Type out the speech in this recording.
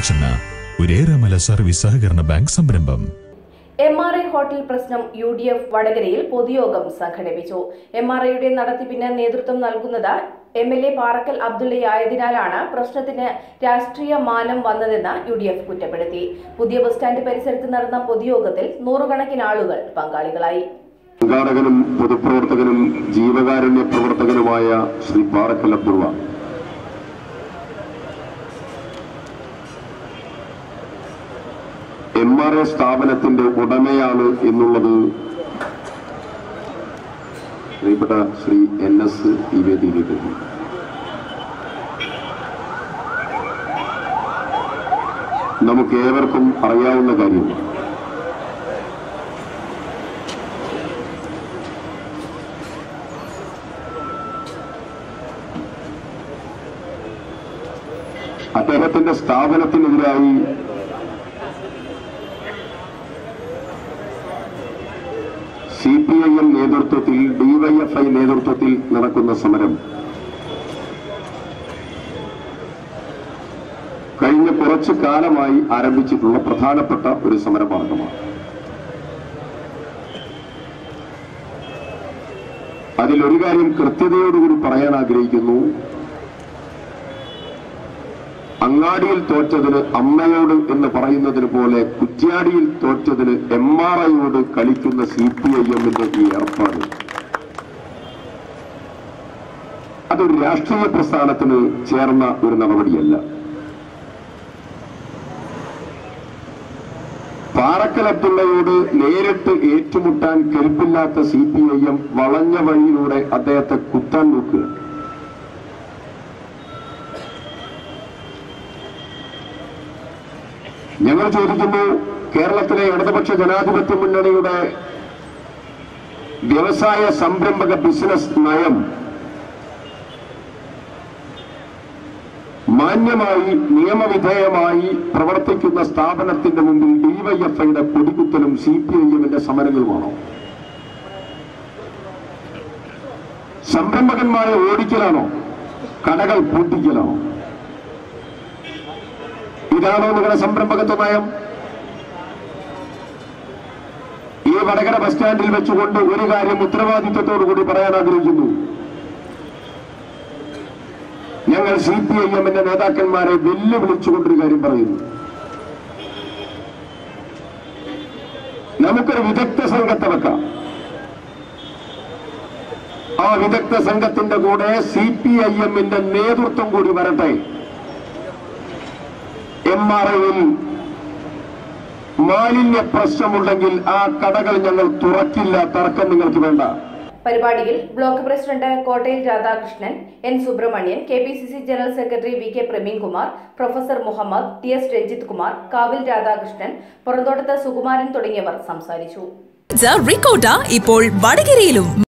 Junction ഒരേറെമല service സഹകരണ bank സംരംഭം എം ആർ ഐ ഹോട്ടൽ പ്രശ്നം യു ഡി എഫ് വടകരയിൽ പൊതുയോഗം സംഘടിപ്പിച്ചു എം ആർ ഐയുടെ നടത്തിപ്പിന് നേതൃത്വം നൽകുന്നത് എം എൽ എ പാറക്കൽ അബ്ദുള്ളയായതിനാലാണ് പ്രശ്നത്തിന് രാഷ്ട്രീയ മാനം വന്നതെന്ന് യു ഡി എഫ് കുറ്റപ്പെടുത്തി പുതിയ ബസ് സ്റ്റാൻഡ് പരിസരത്ത് നടന്ന പൊതുയോഗത്തിൽ നൂറുകണക്കിന് ആളുകൾ പങ്കാളികളായി സംഘാടകനും പൊതുപ്രവർത്തകനും ജീവകാരുണ്യ പ്രവർത്തകനുമായ Shri Parakkal Abdulla M R A സ്ഥാപനത്തിന്റെ ഉടമയാണ് എന്നുള്ളത് പ്രിയപ്പെട്ട ശ്രീ എൻ എസ് ഈ വേദിയിലേക്ക് എത്തി. നമുക്ക് ഏവർക്കും അറിയാവുന്ന കാര്യമാണ് അദ്ദേഹത്തിന്റെ സ്ഥാപനത്തിനെതിരായി സി പി ഐ എം നേതൃത്വത്തിൽ ഡിവൈഎഫ്ഐ നേതൃത്വത്തിൽ നടക്കുന്ന സമരം കഴിഞ്ഞ കുറച്ചു കാലമായി ആരംഭിച്ചിട്ടുള്ള പ്രധാനപ്പെട്ട ഒരു സമരമാർഗമാണ് അതിലൊരു കാര്യം കൃത്യതയോടുകൂടി പറയാൻ ആഗ്രഹിക്കുന്നു അങ്ങാടിയിൽ തോറ്റതിന് അമ്മയോട് എന്ന് പറയുന്നതിന് പോലെ കുറ്റ്യാടിയിൽ തോറ്റതിന് എം ആർ ഐയോട് കളിക്കുന്ന സി പി ഐ എമ്മിന്റെ ഈ ഏർപ്പാട് അതൊരു രാഷ്ട്രീയ പ്രസ്ഥാനത്തിന് ചേർന്ന ഒരു നടപടിയല്ല പാറക്കൽ അബ്ദുള്ളയോട് നേരിട്ട് ഏറ്റുമുട്ടാൻ കെൽപ്പില്ലാത്ത സി പി ഐ എം വളഞ്ഞ വഴിയിലൂടെ അദ്ദേഹത്തെ കുത്താൻ നോക്കുക ഞങ്ങൾ ചോദിക്കുന്നു കേരളത്തിലെ ഇടതുപക്ഷ ജനാധിപത്യ മുന്നണിയുടെ വ്യവസായ സംരംഭക ബിസിനസ് നയം മാന്യമായി നിയമവിധേയമായി പ്രവർത്തിക്കുന്ന സ്ഥാപനത്തിന്റെ മുമ്പിൽ ഡിവൈഎഫ്ഐയുടെ കൊടികുത്തലും സി പി ഐ എമ്മിന്റെ സമരങ്ങളുമാണോ സംരംഭകന്മാരെ ഓടിക്കലാണോ കടകൾ പൂട്ടിക്കലാണോ ഇതാണോ നിങ്ങളുടെ സംരംഭകത്വ നയം ഈ വടകര ബസ് സ്റ്റാൻഡിൽ വെച്ചുകൊണ്ട് ഒരു കാര്യം ഉത്തരവാദിത്വത്തോടു കൂടി പറയാൻ ആഗ്രഹിക്കുന്നു ഞങ്ങൾ സി പി ഐ എമ്മിന്റെ നേതാക്കന്മാരെ വെല്ലുവിളിച്ചുകൊണ്ടൊരു കാര്യം പറയുന്നു നമുക്കൊരു വിദഗ്ധ സംഘത്തെ വെക്കാം ആ വിദഗ്ധ സംഘത്തിന്റെ കൂടെ സി പി ഐ എമ്മിന്റെ നേതൃത്വം കൂടി വരട്ടെ എം ആർ ഐയിൽ മാലിന്യ പ്രശ്നമുണ്ടെങ്കിൽ ആ കടകൾ ഞങ്ങൾ തുറക്കില്ല തർക്കം നിങ്ങൾക്ക് വേണ്ട പരിപാടിയിൽ block president Kottayil Radhakrishnan N Subrahmanyan K P C C general secretary V K Praveenkumar professor Muhammed T S Ranjith Kumar Kavil Radhakrishnan പുറന്തോട്ടത്ത് Sukumaran തുടങ്ങിയവർ സംസാരിച്ചു റിക്കോട്ട ഇപ്പോൾ വടകരയിലും